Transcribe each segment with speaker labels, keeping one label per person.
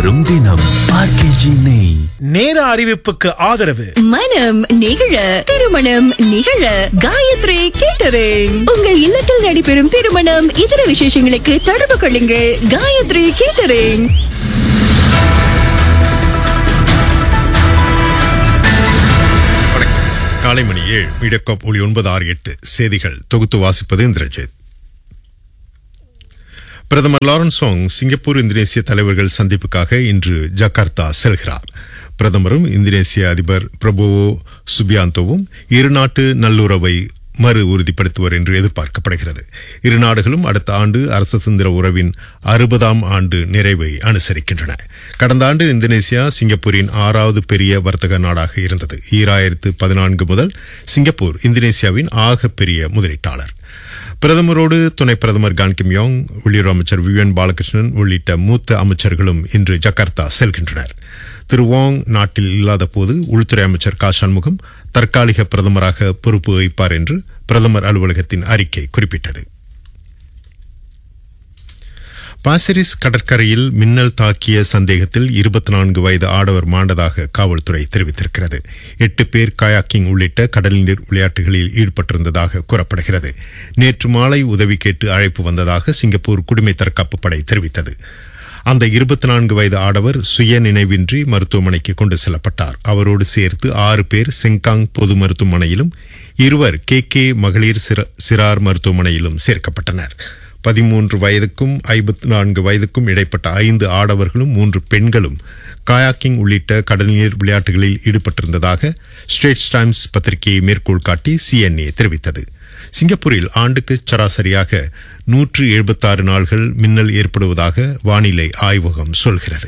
Speaker 1: வரும் தினம் ஆர்கேஜி நெய்
Speaker 2: நேர அறிவிப்புக்கு ஆதரவு
Speaker 3: மனம் நிகழ திருமணம் நிகழ காயத்ரி கேட்டரிங் உங்கள் இல்லத்தில் நடைபெறும் திருமணம் இதர விசேஷங்களுக்கு தொடர்பு கொள்ளுங்கள் காயத்ரி கேட்டரிங்
Speaker 4: வணக்கம் காலை மணி ஏழு மீடியாகாப் ஒளி ஒன்பது ஆறு எட்டு செய்திகள் தொகுத்து வாசிப்பது இந்திரஜித் பிரதமர் லாரன்ஸ் சோங் சிங்கப்பூர் இந்தோனேசிய தலைவர்கள் சந்திப்புக்காக இன்று ஜகார்த்தா செல்கிறார் பிரதமரும் இந்தோனேசிய அதிபர் பிரபோவோ சுபியாந்தோவும் இருநாட்டு நல்லுறவை மறு உறுதிப்படுத்துவர் என்று எதிர்பார்க்கப்படுகிறது இரு நாடுகளும் அடுத்த ஆண்டு அரச சுதந்திர உறவின் அறுபதாம் ஆண்டு நிறைவை அனுசரிக்கின்றன கடந்த ஆண்டு இந்தோனேசியா சிங்கப்பூரின் ஆறாவது பெரிய வர்த்தக நாடாக இருந்தது ஈராயிரத்து பதினான்கு முதல் சிங்கப்பூர் இந்தோனேசியாவின் ஆக பெரிய முதலீட்டாளர் பிரதமரோடு துணை பிரதமர் கான் கிம் யோங் வெளியுறவு அமைச்சர் விவியன் பாலகிருஷ்ணன் உள்ளிட்ட மூத்த அமைச்சர்களும் இன்று ஜகார்த்தா செல்கின்றனர் திரு வாங் நாட்டில் இல்லாத போது உள்துறை அமைச்சர் கா சண்முகம் தற்காலிக பிரதமராக பொறுப்பு வகிப்பார் என்று பிரதமர் அலுவலகத்தின் அறிக்கை குறிப்பிட்டது பாசிரிஸ் கடற்கரையில் மின்னல் தாக்கிய சந்தேகத்தில் இருபத்தி நான்கு வயது ஆடவர் மாண்டதாக காவல்துறை தெரிவித்திருக்கிறது எட்டு பேர் கயாக்கிங் உள்ளிட்ட கடல் நீர் விளையாட்டுகளில் ஈடுபட்டிருந்ததாக கூறப்படுகிறது நேற்று மாலை உதவி கேட்டு அழைப்பு வந்ததாக சிங்கப்பூர் குடிமை தற்காப்பு படை தெரிவித்தது அந்த இருபத்தி நான்கு வயது ஆடவர் சுய நினைவின்றி மருத்துவமனைக்கு கொண்டு செல்லப்பட்டார் அவரோடு சேர்த்து ஆறு பேர் செங்காங் பொது மருத்துவமனையிலும் இருவர் கே கே மகளிர் சிற- சிறார் மருத்துவமனையிலும் சேர்க்கப்பட்டனர் பதிமூன்று வயதுக்கும் ஐம்பத்தி நான்கு வயதுக்கும் இடைப்பட்ட ஐந்து ஆடவர்களும் மூன்று பெண்களும் காயாக்கிங் உள்ளிட்ட கடல்நீர் விளையாட்டுகளில் ஈடுபட்டிருந்ததாக ஸ்ட்ரேட்ஸ் டைம்ஸ் பத்திரிகையை மேற்கோள் காட்டி சிஎன்ஏ தெரிவித்தது சிங்கப்பூரில் ஆண்டுக்கு சராசரியாக நூற்று எழுபத்தாறு நாள்கள் மின்னல் ஏற்படுவதாக வானிலை ஆய்வகம் சொல்கிறது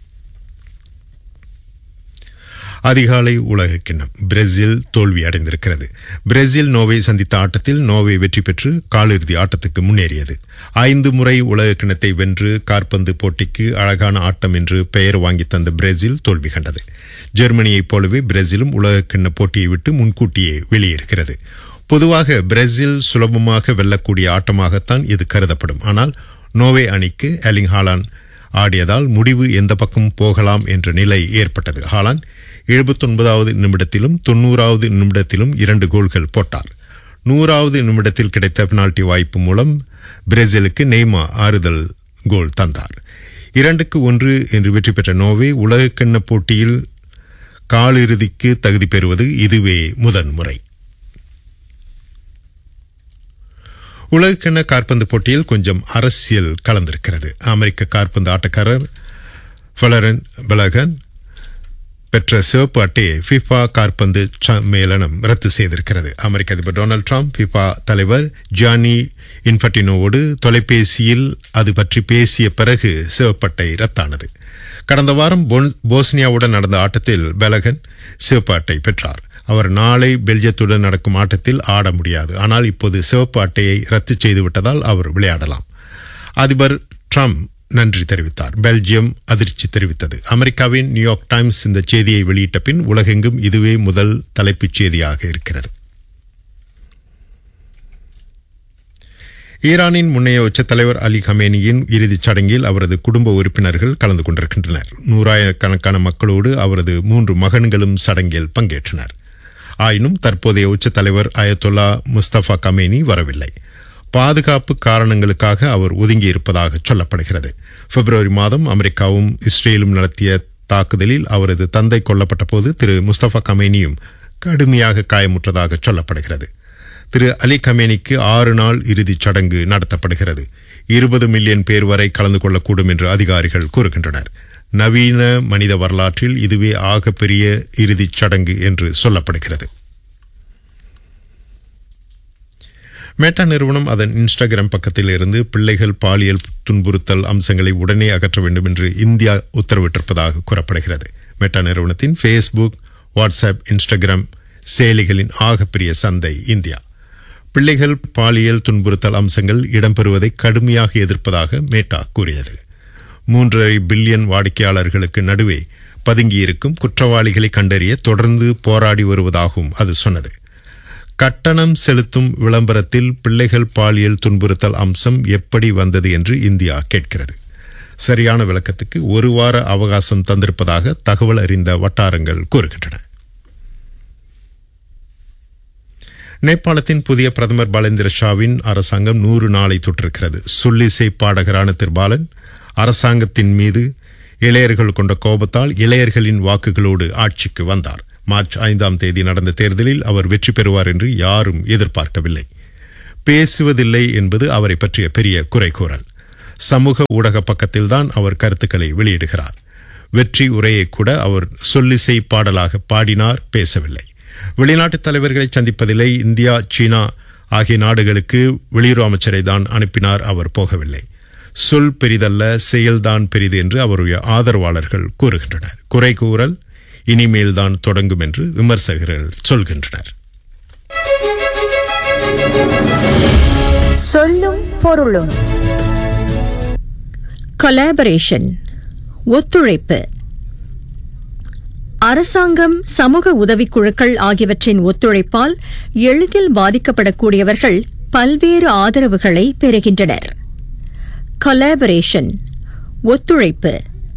Speaker 4: அதிகாலை உலக கிண்ணம் பிரேசில் தோல்வி அடைந்திருக்கிறது பிரேசில் நோவை சந்தித்த ஆட்டத்தில் நோவை வெற்றி பெற்று காலிறுதி ஆட்டத்துக்கு முன்னேறியது ஐந்து முறை உலக கிண்ணத்தை வென்று காற்பந்து போட்டிக்கு அழகான ஆட்டம் என்று பெயர் வாங்கி தந்த பிரேசில் தோல்வி கண்டது ஜெர்மனியைப் போலவே பிரேசிலும் உலக கிண்ண போட்டியை விட்டு முன்கூட்டியே வெளியேறுகிறது பொதுவாக பிரேசில் சுலபமாக வெல்லக்கூடிய ஆட்டமாகத்தான் இது கருதப்படும் ஆனால் நோவே அணிக்கு எலிங் ஹாலான் ஆடியதால் முடிவு எந்த பக்கம் போகலாம் என்ற நிலை ஏற்பட்டது ஹாலான் எழுபத்தொன்பதாவது நிமிடத்திலும் தொண்ணூறாவது நிமிடத்திலும் இரண்டு கோல்கள் போட்டார் நூறாவது நிமிடத்தில் கிடைத்த பெனால்டி வாய்ப்பு மூலம் பிரேசிலுக்கு நெய்மா ஆறுதல் கோல் தந்தார் இரண்டுக்கு ஒன்று என்று வெற்றி பெற்ற நோவே உலகக்கிண்ண போட்டியில் காலிறுதிக்கு தகுதி பெறுவது இதுவே முதன்முறை உலகக்கிண்ண காற்பந்து போட்டியில் கொஞ்சம் அரசியல் கலந்திருக்கிறது அமெரிக்க காற்பந்து ஆட்டக்காரர் ஃபலரன் பெலகன் பெற்ற சிவப்பு அட்டையை ஃபிஃபா காற்பந்து மேலனம் ரத்து செய்திருக்கிறது அமெரிக்க அதிபர் டொனால்டு ட்ரம்ப் ஃபிஃபா தலைவர் ஜானி இன்ஃபர்டினோவோடு தொலைபேசியில் அது பற்றி பேசிய பிறகு சிவப்பட்டை ரத்தானது கடந்த வாரம் பொன்- போஸ்னியாவுடன் நடந்த ஆட்டத்தில் பெலகன் சிவப்பு அட்டை பெற்றார் அவர் நாளை பெல்ஜியத்துடன் நடக்கும் ஆட்டத்தில் ஆட முடியாது ஆனால் இப்போது சிவப்பு அட்டையை ரத்து செய்துவிட்டதால் அவர் விளையாடலாம் அதிபர் ட்ரம்ப் நன்றி தெரிவித்தார் பெல்ஜியம் அதிர்ச்சி தெரிவித்தது அமெரிக்காவின் நியூயார்க் டைம்ஸ் இந்த செய்தியை வெளியிட்ட பின் உலகெங்கும் இதுவே முதல் தலைப்புச் செய்தியாக இருக்கிறது ஈரானின் முன்னைய உச்ச தலைவர் அலி கமேனியின் இறுதிச் சடங்கில் அவரது குடும்ப உறுப்பினர்கள் கலந்து கொண்டிருக்கின்றனர் நூறாயிரக்கணக்கான மக்களோடு அவரது மூன்று மகன்களும் சடங்கில் பங்கேற்றனர் ஆயினும் தற்போதைய உச்ச தலைவர் அயத்தொல்லா முஸ்தபா கமேனி வரவில்லை பாதுகாப்பு காரணங்களுக்காக அவர் ஒதுங்கியிருப்பதாக சொல்லப்படுகிறது பிப்ரவரி மாதம் அமெரிக்காவும் இஸ்ரேலும் நடத்திய தாக்குதலில் அவரது தந்தை கொல்லப்பட்ட போது திரு முஸ்தபா கமேனியும் கடுமையாக காயமுற்றதாக சொல்லப்படுகிறது திரு அலி கமேனிக்கு ஆறு நாள் இறுதிச் சடங்கு நடத்தப்படுகிறது இருபது மில்லியன் பேர் வரை கலந்து கொள்ளக்கூடும் என்று அதிகாரிகள் கூறுகின்றனர் நவீன மனித வரலாற்றில் இதுவே ஆகப்பெரிய இறுதிச் சடங்கு என்று சொல்லப்படுகிறது மேட்டா நிறுவனம் அதன் இன்ஸ்டாகிராம் பக்கத்தில் இருந்து பிள்ளைகள் பாலியல் துன்புறுத்தல் அம்சங்களை உடனே அகற்ற வேண்டும் என்று இந்தியா உத்தரவிட்டிருப்பதாக கூறப்படுகிறது மேட்டா நிறுவனத்தின் ஃபேஸ்புக் வாட்ஸ்அப் இன்ஸ்டாகிராம் செயலிகளின் ஆகப்பெரிய சந்தை இந்தியா பிள்ளைகள் பாலியல் துன்புறுத்தல் அம்சங்கள் இடம்பெறுவதை கடுமையாக எதிர்ப்பதாக மேட்டா கூறியது மூன்றரை பில்லியன் வாடிக்கையாளர்களுக்கு நடுவே பதுங்கியிருக்கும் குற்றவாளிகளை கண்டறிய தொடர்ந்து போராடி வருவதாகவும் அது சொன்னது கட்டணம் செலுத்தும் விளம்பரத்தில் பிள்ளைகள் பாலியல் துன்புறுத்தல் அம்சம் எப்படி வந்தது என்று இந்தியா கேட்கிறது சரியான விளக்கத்துக்கு ஒரு வார அவகாசம் தந்திருப்பதாக தகவல் அறிந்த வட்டாரங்கள் கூறுகின்றன நேபாளத்தின் புதிய பிரதமர் பாலேந்திர ஷாவின் அரசாங்கம் நூறு நாளை தொற்றிருக்கிறது சொல்லிசை பாடகரான திரு பாலன் அரசாங்கத்தின் மீது இளையர்கள் கொண்ட கோபத்தால் இளையர்களின் வாக்குகளோடு ஆட்சிக்கு வந்தார் மார்ச் ஐந்தாம் தேதி நடந்த தேர்தலில் அவர் வெற்றி பெறுவார் என்று யாரும் எதிர்பார்க்கவில்லை பேசுவதில்லை என்பது அவரை பற்றிய பெரிய குறைகூறல் சமூக ஊடக பக்கத்தில்தான் அவர் கருத்துக்களை வெளியிடுகிறார் வெற்றி உரையை கூட அவர் சொல்லிசை பாடலாக பாடினார் பேசவில்லை வெளிநாட்டு தலைவர்களை சந்திப்பதில்லை இந்தியா சீனா ஆகிய நாடுகளுக்கு வெளியுறவு அமைச்சரை தான் அனுப்பினார் அவர் போகவில்லை சொல் பெரிதல்ல செயல்தான் பெரிது என்று அவருடைய ஆதரவாளர்கள் கூறுகின்றனர் குறை கூறல் இனிமேல்தான் தொடங்கும் என்று விமர்சகர்கள் சொல்கின்றனர்
Speaker 5: சொல்லும் பொருளும்
Speaker 3: கொலாபரேஷன் ஒத்துழைப்பு அரசாங்கம் சமூக உதவிக்குழுக்கள் ஆகியவற்றின் ஒத்துழைப்பால் எளிதில் பாதிக்கப்படக்கூடியவர்கள் பல்வேறு ஆதரவுகளை பெறுகின்றனர் கொலாபரேஷன் ஒத்துழைப்பு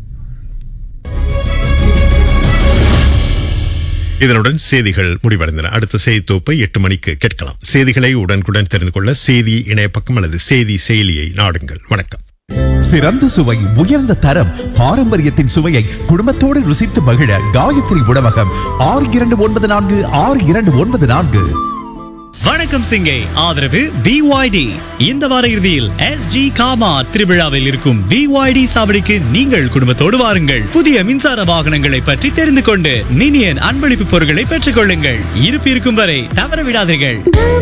Speaker 4: இதனுடன் செய்திகள் முடிவடைந்தன அடுத்த செய்தி தொகுப்பை எட்டு மணிக்கு கேட்கலாம் செய்திகளை உடனுக்குடன் தெரிந்து கொள்ள செய்தி இணையப்பக்கம் அல்லது செய்தி செயலியை நாடுங்கள் வணக்கம்
Speaker 1: சிறந்த சுவை உயர்ந்த தரம் பாரம்பரியத்தின் சுவையை குடும்பத்தோடு ருசித்து மகிழ காயத்ரி உணவகம் ஆறு இரண்டு ஒன்பது நான்கு ஆறு இரண்டு ஒன்பது நான்கு
Speaker 6: வணக்கம் சிங்கை ஆதரவு பிஒய்டி இந்த வார இறுதியில் எஸ் ஜி காமா திருவிழாவில் இருக்கும் பிஒய்டி சாவடிக்கு நீங்கள் குடும்பத்தோடு வாருங்கள் புதிய மின்சார வாகனங்களை பற்றி தெரிந்து கொண்டு மினியன் அன்பளிப்பு பொருட்களை பெற்றுக் கொள்ளுங்கள் இருப்பு இருக்கும் வரை தவற விடாதீர்கள்